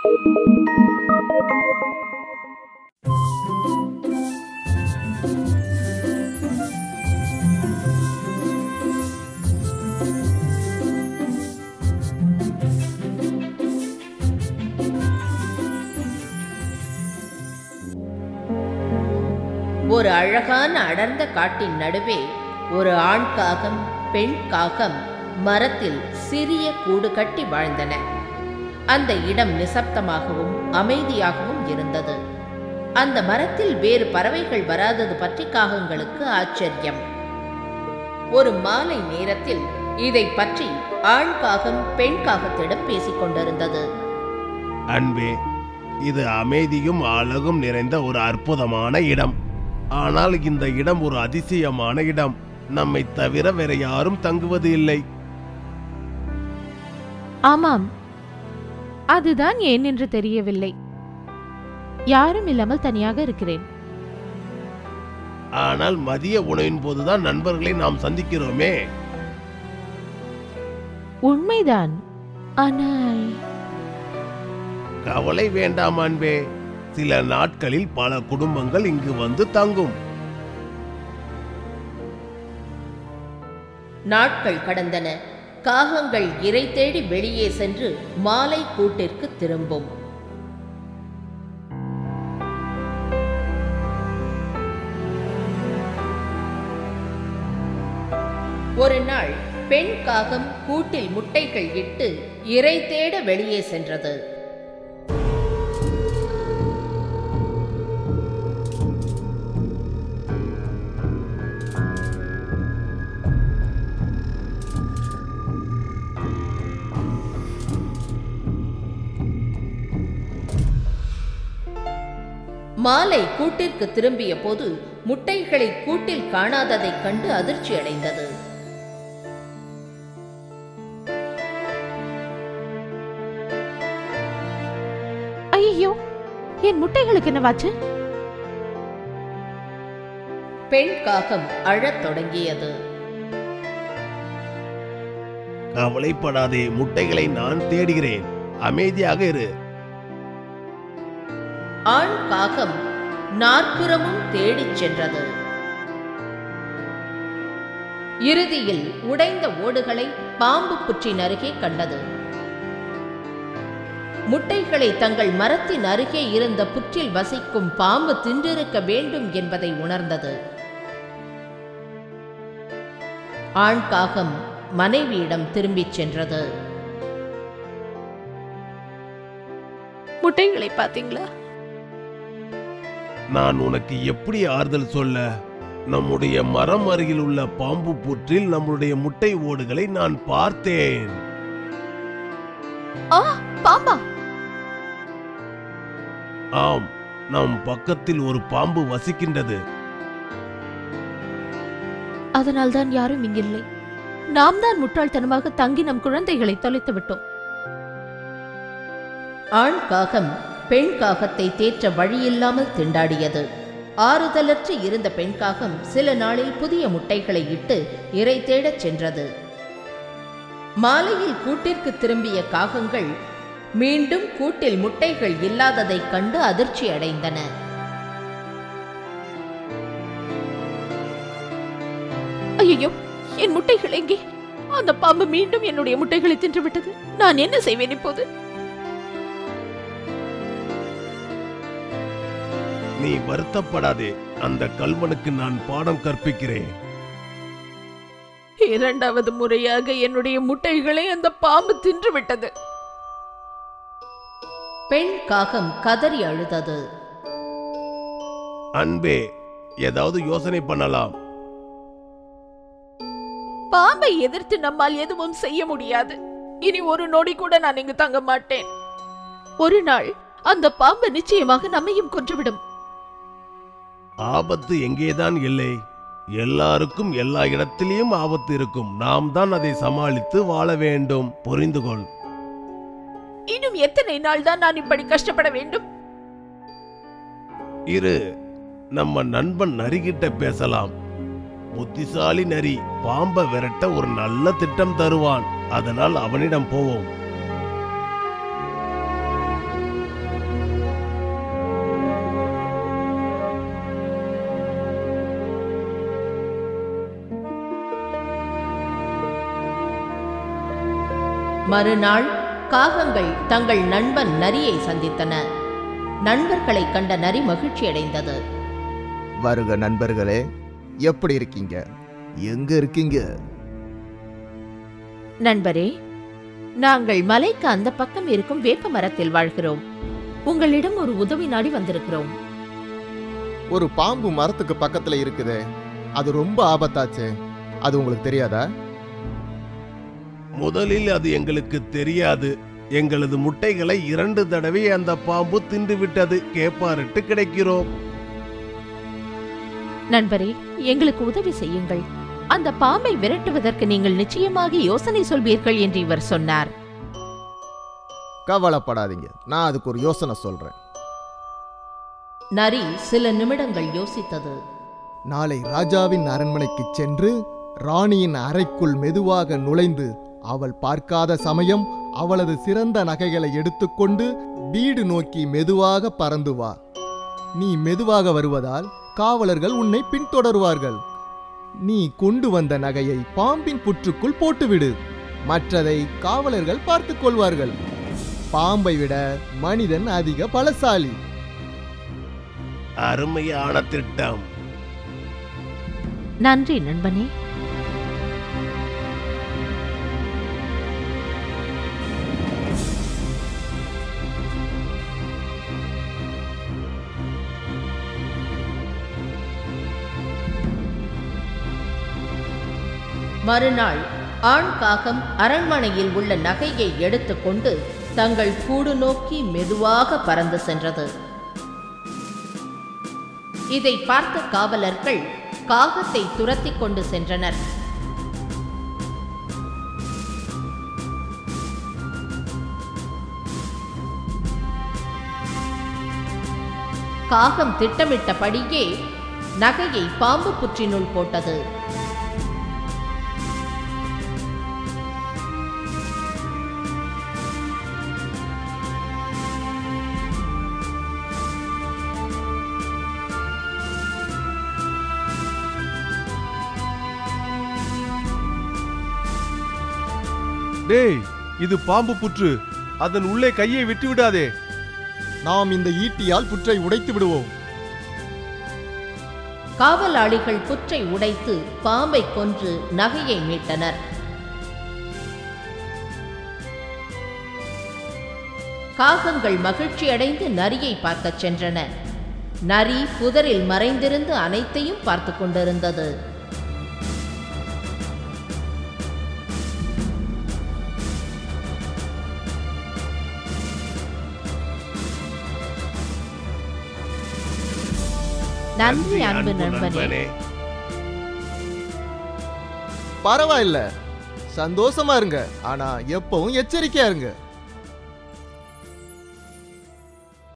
ஒரு அழகான அடர்ந்த காட்டின் நடுவே ஒரு ஆண் காகம் பெண் காகம் மரத்தில் சிறிய கூடு கட்டி வாழ்ந்தன அந்த இடம் நிசப்தமாகவும் அமைதியாகவும் இருந்தது அந்த மரத்தில் வேறு பறவைகள் வராதது பற்றி காகங்களுக்கு ஆச்சரியம் ஒரு மாலை நேரத்தில் இதை பற்றி ஆண் காகம் பெண் காகத்திடம் பேசிக் கொண்டிருந்தது அன்பே இது அமைதியும் அழகும் நிறைந்த ஒரு அற்புதமான இடம் ஆனால் இந்த இடம் ஒரு அதிசயமான இடம் நம்மை தவிர வேற யாரும் தங்குவது இல்லை ஆமாம் அதுதான் ஏன் என்று தெரியவில்லை யாரும் இல்லாமல் தனியாக இருக்கிறேன் ஆனால் மதிய உணவின் போதுதான் நண்பர்களை நாம் சந்திக்கிறோமே உண்மைதான் ஆனால் கவலை வேண்டாம் அன்பே சில நாட்களில் பல குடும்பங்கள் இங்கு வந்து தங்கும் நாட்கள் கடந்தன காகங்கள் இரை தேடி வெளியே சென்று மாலை கூட்டிற்கு திரும்பும் ஒரு நாள் பெண் காகம் கூட்டில் முட்டைகள் இட்டு இரை தேட வெளியே சென்றது மாலை கூட்டிற்கு திரும்பிய போது முட்டைகளை கூட்டில் காணாததைக் கண்டு அதிர்ச்சி அடைந்தது ஐயோ என் முட்டைகளுக்கு என்னவாச்சு பெண் காகம் அழத் தொடங்கியது கவலைப்படாதே முட்டைகளை நான் தேடுகிறேன் அமைதியாக இரு ஆண் காகம் நாற்புறமும் தேடிச் சென்றது இறுதியில் உடைந்த ஓடுகளை பாம்பு புற்றின் அருகே கண்டது முட்டைகளை தங்கள் மரத்தின் அருகே இருந்த புற்றில் வசிக்கும் பாம்பு தின்றிருக்க வேண்டும் என்பதை உணர்ந்தது ஆண் காகம் மனைவியிடம் திரும்பிச் சென்றது முட்டைகளை பாத்தீங்களா நான் உனக்கு எப்படி ஆறுதல் சொல்ல நம்முடைய மரம் அருகில் உள்ள பாம்பு புற்றில் நம்முடைய முட்டை ஓடுகளை நான் பார்த்தேன் ஆ பாம்பா ஆம் நம் பக்கத்தில் ஒரு பாம்பு வசிக்கின்றது அதனால்தான் யாரும் இங்கில்லை நாம் தான் முட்டாள்தனமாக தங்கி நம் குழந்தைகளை தொலைத்து விட்டோம் ஆண் காகம் பெண் காகத்தை தேற்ற வழியில்லாமல் திண்டாடியது ஆறுதலற்று இருந்த பெண் காகம் சில நாளில் புதிய முட்டைகளை இட்டு இரை தேடச் சென்றது மாலையில் கூட்டிற்கு திரும்பிய காகங்கள் மீண்டும் கூட்டில் முட்டைகள் இல்லாததைக் கண்டு அதிர்ச்சி அடைந்தன ஐயோ என் முட்டைகள் எங்கே அந்த பாம்பு மீண்டும் என்னுடைய முட்டைகளை தின்று விட்டது நான் என்ன செய்வேன் இப்போது நீ வருத்தப்படாதே அந்த கல்வனுக்கு நான் பாடம் கற்பிக்கிறேன் இரண்டாவது முறையாக என்னுடைய முட்டைகளை அந்த பாம்பு தின்று விட்டது பெண் காகம் கதறி அழுதது அன்பே ஏதாவது யோசனை பண்ணலாம் பாம்பை எதிர்த்து நம்மால் எதுவும் செய்ய முடியாது இனி ஒரு நொடி கூட நான் இங்கு தங்க மாட்டேன் ஒரு நாள் அந்த பாம்பு நிச்சயமாக நம்மையும் கொன்றுவிடும் ஆபத்து எங்கேதான் இல்லை எல்லாருக்கும் எல்லா இடத்திலேயும் ஆபத்து இருக்கும் நாம் தான் அதை சமாளித்து வாழ வேண்டும் புரிந்து கொள் இன்னும் எத்தனை நாள் தான் நான் இப்படி கஷ்டப்பட வேண்டும் இரு நம்ம நண்பன் நரிகிட்ட பேசலாம் புத்திசாலி நரி பாம்பை விரட்ட ஒரு நல்ல திட்டம் தருவான் அதனால் அவனிடம் போவோம் மறுநாள் காகங்கள் தங்கள் நண்பன் நரியை சந்தித்தன நண்பர்களை கண்ட நரி மகிழ்ச்சியடைந்தது வருக நண்பர்களே எப்படி இருக்கீங்க எங்க இருக்கீங்க நண்பரே நாங்கள் மலைக்கு அந்த பக்கம் இருக்கும் வேப்ப மரத்தில் வாழ்கிறோம் உங்களிடம் ஒரு உதவி நாடி வந்திருக்கிறோம் ஒரு பாம்பு மரத்துக்கு பக்கத்துல இருக்குதே அது ரொம்ப ஆபத்தாச்சே அது உங்களுக்கு தெரியாதா முதலில் அது எங்களுக்கு தெரியாது எங்களது முட்டைகளை இரண்டு தடவை அந்த பாம்பு தின்று விட்டது கேப்பாரிட்டு கிடைக்கிறோம் நண்பரே எங்களுக்கு உதவி செய்யுங்கள் அந்த பாம்பை விரட்டுவதற்கு நீங்கள் நிச்சயமாக யோசனை சொல்வீர்கள் என்று இவர் சொன்னார் கவலைப்படாதீங்க நான் அதுக்கு ஒரு யோசனை சொல்றேன் நரி சில நிமிடங்கள் யோசித்தது நாளை ராஜாவின் அரண்மனைக்கு சென்று ராணியின் அறைக்குள் மெதுவாக நுழைந்து அவள் பார்க்காத சமயம் அவளது சிறந்த நகைகளை எடுத்துக்கொண்டு வீடு நோக்கி மெதுவாக பறந்து வா நீ மெதுவாக வருவதால் காவலர்கள் உன்னை பின்தொடருவார்கள் நீ கொண்டு வந்த நகையை பாம்பின் புற்றுக்குள் போட்டுவிடு மற்றதை காவலர்கள் பார்த்துக் கொள்வார்கள் பாம்பை விட மனிதன் அதிக பலசாலி அருமையான திட்டம் நன்றி நண்பனே மறுநாள் ஆண் காகம் அரண்மனையில் உள்ள நகையை எடுத்துக்கொண்டு தங்கள் கூடு நோக்கி மெதுவாக பறந்து சென்றது இதை பார்த்த காவலர்கள் காகத்தை துரத்திக் கொண்டு சென்றனர் காகம் திட்டமிட்டபடியே நகையை பாம்பு புற்றினுள் போட்டது டேய் இது பாம்பு புற்று அதன் உள்ளே கையை விட்டு விடாதே நாம் இந்த ஈட்டியால் புற்றை உடைத்து விடுவோம் காவலாளிகள் புற்றை உடைத்து பாம்பை கொன்று நகையை மீட்டனர் காகங்கள் மகிழ்ச்சியடைந்து நரியை பார்க்கச் சென்றன நரி புதரில் மறைந்திருந்து அனைத்தையும் பார்த்துக் கொண்டிருந்தது நன்றி அன்பு நண்பனே பரவாயில்ல சந்தோஷமா இருங்க ஆனா எப்பவும் எச்சரிக்கையா இருங்க